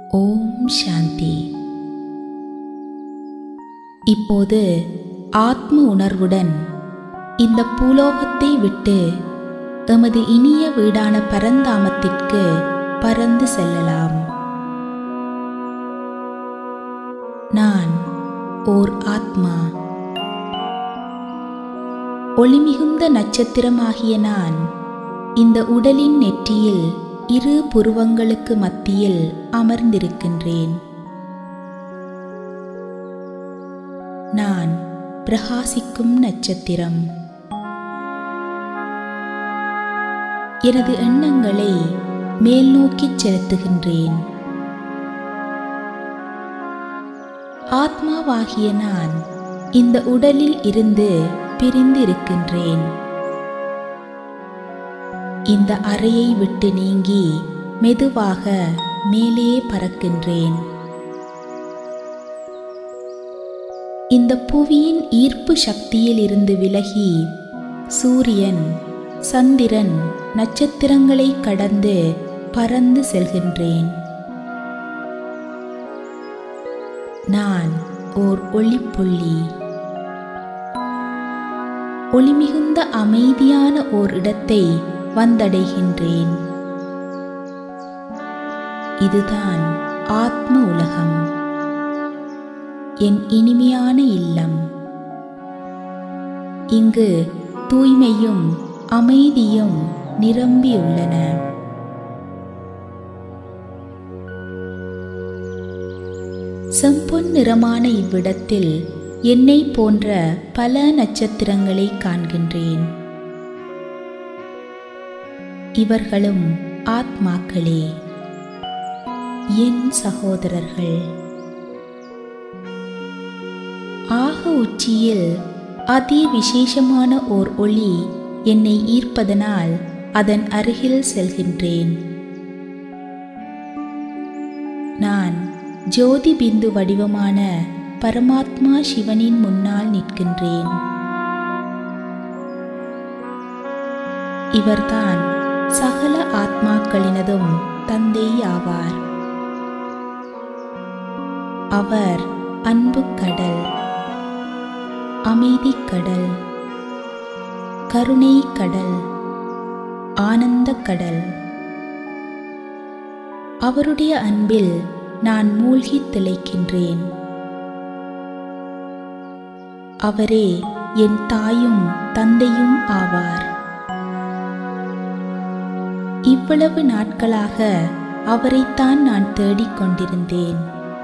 ஓம் சாந்தி இப்போது ஆத்ம உணர்வுடன் இந்த பூலோகத்தை விட்டு எமது இனிய வீடான பரந்தாமத்திற்கு பறந்து செல்லலாம் நான் ஓர் ஆத்மா ஒளிமிகுந்த நட்சத்திரமாகிய நான் இந்த உடலின் நெற்றியில் இரு புருவங்களுக்கு மத்தியில் அமர்ந்திருக்கின்றேன் நான் பிரகாசிக்கும் நட்சத்திரம் எனது எண்ணங்களை மேல் நோக்கிச் செலுத்துகின்றேன் ஆத்மாவாகிய நான் இந்த உடலில் இருந்து பிரிந்து இருக்கின்றேன் இந்த அறையை விட்டு நீங்கி மெதுவாக மேலே பறக்கின்றேன் இந்த புவியின் ஈர்ப்பு சக்தியில் இருந்து விலகி சூரியன் சந்திரன் நட்சத்திரங்களை கடந்து பறந்து செல்கின்றேன் நான் ஓர் ஒளிப்புள்ளி ஒளிமிகுந்த அமைதியான ஓர் இடத்தை வந்தடைகின்றேன் இதுதான் ஆத்ம உலகம் என் இனிமையான இல்லம் இங்கு தூய்மையும் அமைதியும் நிரம்பியுள்ளன செம்பொன் நிறமான இவ்விடத்தில் என்னை போன்ற பல நட்சத்திரங்களை காண்கின்றேன் இவர்களும் ஆத்மாக்களே என் சகோதரர்கள் ஆக உச்சியில் அதி விசேஷமான ஓர் ஒளி என்னை ஈர்ப்பதனால் அதன் அருகில் செல்கின்றேன் நான் ஜோதி பிந்து வடிவமான பரமாத்மா சிவனின் முன்னால் நிற்கின்றேன் இவர்தான் சகல ஆத்மாக்களினதும் தந்தை ஆவார் அவர் அன்பு கடல் அமைதி கடல் கருணை கடல் ஆனந்த கடல் அவருடைய அன்பில் நான் மூழ்கி திளைக்கின்றேன் அவரே என் தாயும் தந்தையும் ஆவார் இவ்வளவு நாட்களாக அவரைத்தான் நான் தேடிக் கொண்டிருந்தேன்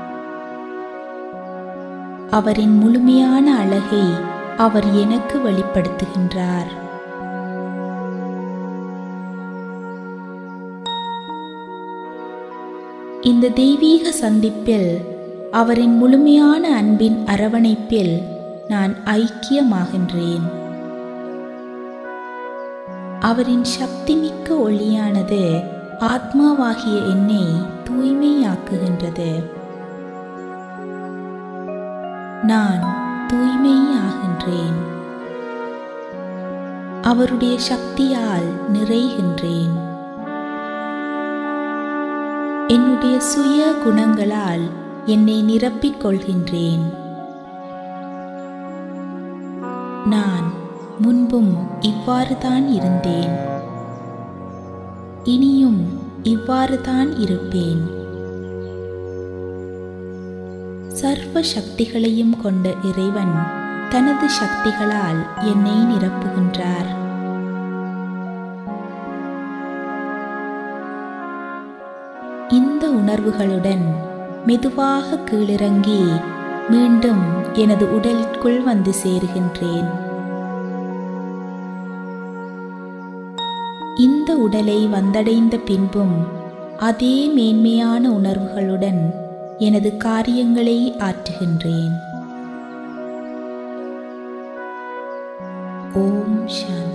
அவரின் முழுமையான அழகை அவர் எனக்கு வெளிப்படுத்துகின்றார் இந்த தெய்வீக சந்திப்பில் அவரின் முழுமையான அன்பின் அரவணைப்பில் நான் ஐக்கியமாகின்றேன் அவரின் சக்திமிக்க ஒளியானது ஆத்மாவாகிய என்னை தூய்மையாக்குகின்றது நான் தூய்மையாகின்றேன் அவருடைய சக்தியால் நிறைகின்றேன் என்னுடைய சுய குணங்களால் என்னை நிரப்பிக் கொள்கின்றேன் நான் முன்பும் இவ்வாறு தான் இருந்தேன் இனியும் இவ்வாறு தான் இருப்பேன் சர்வ சக்திகளையும் கொண்ட இறைவன் தனது சக்திகளால் என்னை நிரப்புகின்றார் இந்த உணர்வுகளுடன் மெதுவாக கீழிறங்கி மீண்டும் எனது உடலுக்குள் வந்து சேருகின்றேன் இந்த உடலை வந்தடைந்த பின்பும் அதே மேன்மையான உணர்வுகளுடன் எனது காரியங்களை ஆற்றுகின்றேன் ஓம் சாந்தி